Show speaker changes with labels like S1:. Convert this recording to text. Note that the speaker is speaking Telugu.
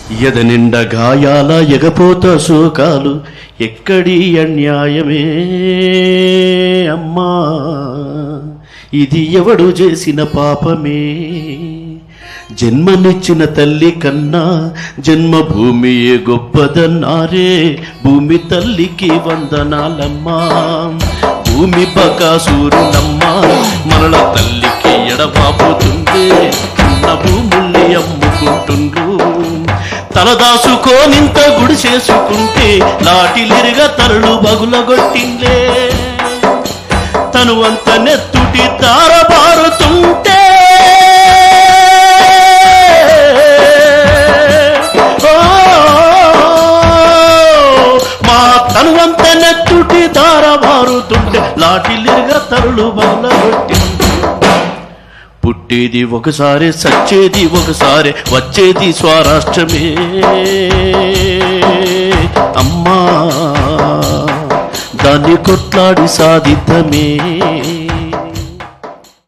S1: ఎద నిండ గాయాల ఎగపోత శోకాలు ఎక్కడి అన్యాయమే అమ్మా ఇది ఎవడు చేసిన పాపమే జన్మనిచ్చిన తల్లి కన్నా జన్మభూమియే గొప్పదన్నారే భూమి తల్లికి వందనాలమ్మా భూమి బకాసూరునమ్మా మరల తల్లికి ఎడబాపుతుందే ఉన్న భూముల్ని అమ్ముకుంటుండ్రు తలదాసుకోనింత గుడి చేసుకుంటే లాటిలిరిగా తరలు బగులగొట్టిందే తను అంత నెత్తుటి తారబారుతుంటే ఓ, మా తను అంత నెత్తుటి తారబారుతుంటే లాటిలిరిగా తరలు బగులగొట్టింది పుట్టేది ఒకసారి సచ్చేది ఒకసారి వచ్చేది స్వరాష్ట్రమే అమ్మా దాన్ని కొట్లాడి సాధిద్దామే